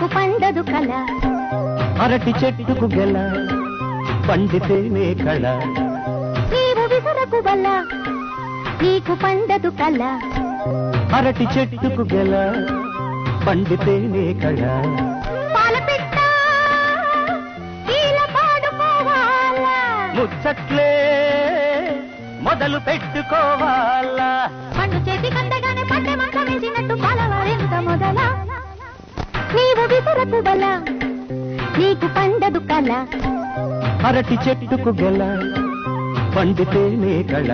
పండదు కల అరటి చెట్టుకు గెల పండితేనే కళ నీవు విసరకు వల్ల నీకు పండదు కల అరటి చెట్టుకు గెల పండితేనే కళ పాల పిట్ట కీల పాడుకోవాలా ముచ్చట్లే మొదలు పెట్టుకోవాలా పండు చేతి కందగానే పట్టె మంట వేసినట్టు పలవరెంత మొదల నీవు విసరకు వల్ల నీకు పండదు కల అరటి చెట్టుకు గెల పండితేనే కళ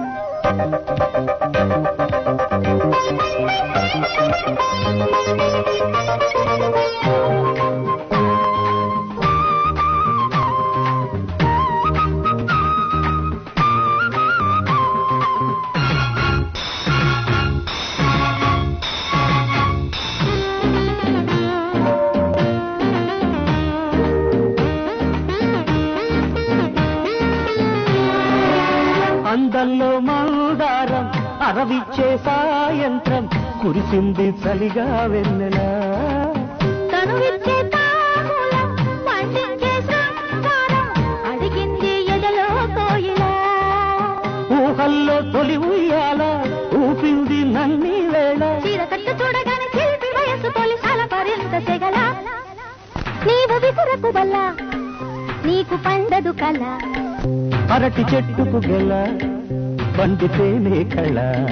అందంలో మందారం అరవిచ్చే సాయంత్రం కురిసింది చలిగా వెన్నెలా తనువిచ్చే తాములం పండించే శృంగారం అడిగింది ఎదలో కోయిలా ఊహల్లో తొలి ఉయ్యాల ఊపింది నన్ని వేళ చీర కట్టు చూడగానే చిలిపి వయసు పోలీసాల పరింత సెగల నీవు విసురకు వల్ల నీకు పండదు కల అరటి చెట్టుకు గెల పండితేనే కళ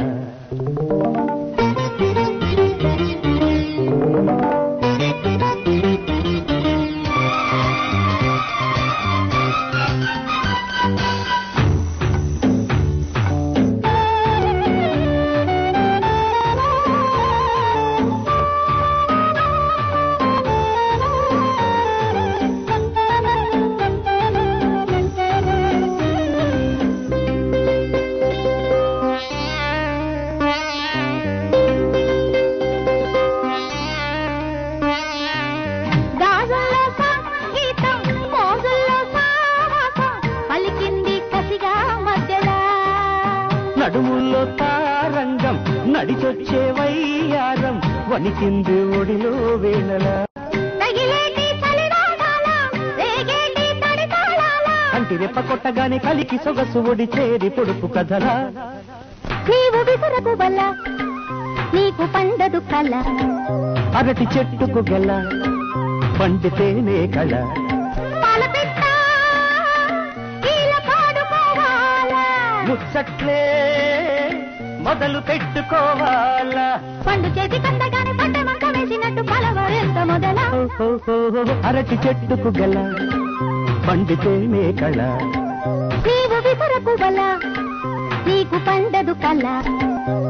గాజుల్లో సంగీతం మోజుల్లో సావాసం పలికింది కసిగా మధ్యలా నడుముల్లో తారంగం నడిచొచ్చే వయ్యారం వణికింది ఒడిలో వేళలా తగిలేటి చలివాడాల రేగేటి తడితాళాల కంటి రెప్ప కొట్టగానే కలికి సొగసు ఒడి చేరి పొడుపు కథలా నీవు విసురకు వల్ల నీకు పండదు కల అరటి చెట్టుకు గెల పండితేనే కళ పాలపిట్ట కీల పాడుకోవాలా ముచ్చట్లే మొదలు పెట్టుకోవాలా పండు చేతి కందగానే పట్టె మంట వేసినట్టు పలవరెంత మొదల ఓహోహోహో, అరటి చెట్టుకు గెల పండితేనే కళ నీవు విసురకు వల్ల నీకు పండదు కల